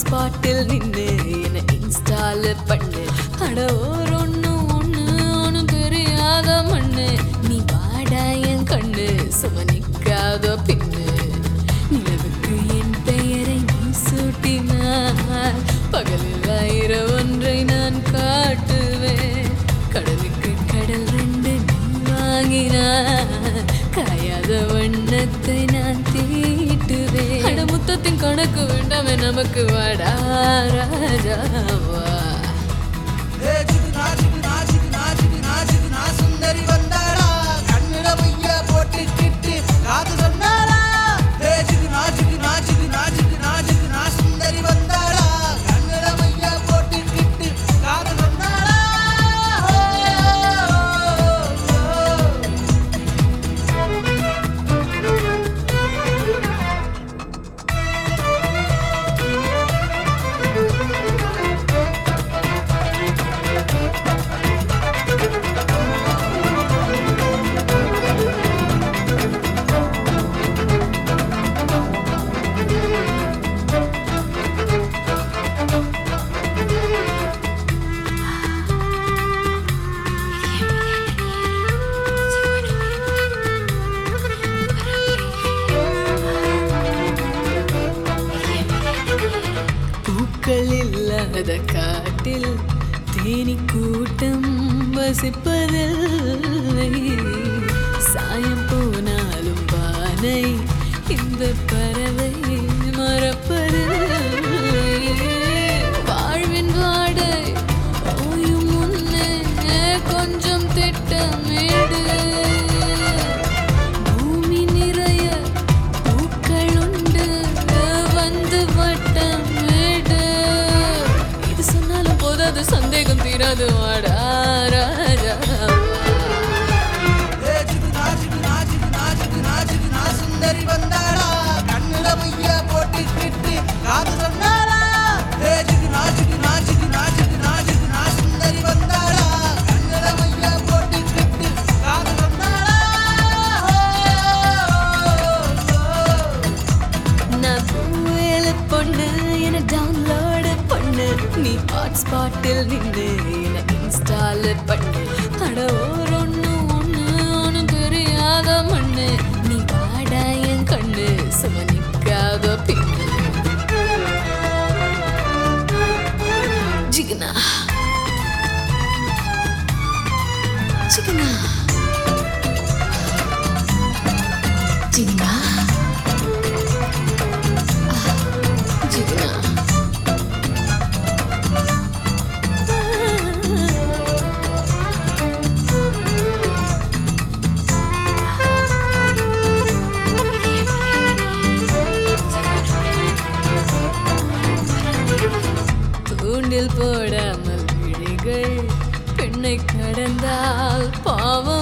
ஸ்பாட்டில் நின்று என்ன இன்ஸ்டால பண்ணு அட ஒரு ஒண்ணு ஒண்ணு ஒண்ணும் தெரியாத மண்ணு நீ வாடா என் கண்ணு சும நிக்காத பின்னு நிலவுக்கு என் பெயரை நீ சூட்டினார் பகலில் ஆயிரம் ஒன்றை நான் காட்டுவேன் கடலுக்கு கடல் ரெண்டு நீ வாங்கினார் காயாத வண்ணத்தை நான் தீட்டுவேன் அட முத்தத்தின் கணக்கு வேண்டாமே நமக்கு வாடா ராஜாவா ஏ சிக்குனா சிக்குனா சிக்குனா சிக்குனா சிக்குனா சுந்தரி வந்தாளா கண்ணுல மைய போட்டுக்கிட்டு காது சொன்னாளா ஏ சிக்குனா சிக்குனா சிக்குனா சிக்குனா சிக்குனா சுந்தரி வந்தாளா கண்ணுல மைய போட்டுக்கிட்டு காது சொன்னாளா ஓ, ஓ, ஓ. பூக்கள் இல்லாத காட்டில் தேனி கூட்டம் வசிப்பதில்லை சாயம் போனாலும் வானை இந்த பறவை மறப்பதில்லை வாழ்வின் வாடை ஓயும் முன்னே கொஞ்சம் திட்டமிடு பூமி நிறைய பூக்கள் உண்டு வந்து வட்டமிடு இது சொன்னாலும் போதாது சந்தேகம் தீராது வாடா ராஜா ஏ சிக்குனா சிக்குனா சிக்குனா சிக்குனா சிக்குனா சுந்தரி வந்தாளா கண்ணுல மைய போட்டுக்கிட்டு காது சொன்னாளா ஏ சிக்குனா சிக்குனா சிக்குனா சிக்குனா சிக்குனா சுந்தரி வந்தாளா கண்ணுல மைய போட்டுக்கிட்டு காது சொன்னாளா ஓ, ஓ, ஓ. நான் பூவேல பொண்ணு என டவுன்லோடு பண்ணு நீ ஹாட்ஸ்பாட்டில் நின்று என இன்ஸ்டால் பண்ணு அட ஒரு ஒண்ணு ஒண்ணு ஒண்ணும் தெரியாத மண்ணு நீ வாடா என் கண்ணு சும நிக்காத பின்னு ஜிகனா ஜிகனா ஜிகனா ஜிகனா தூண்டில் போடாமல் விழிகள் பெண்ணை கடந்தால் பாவம்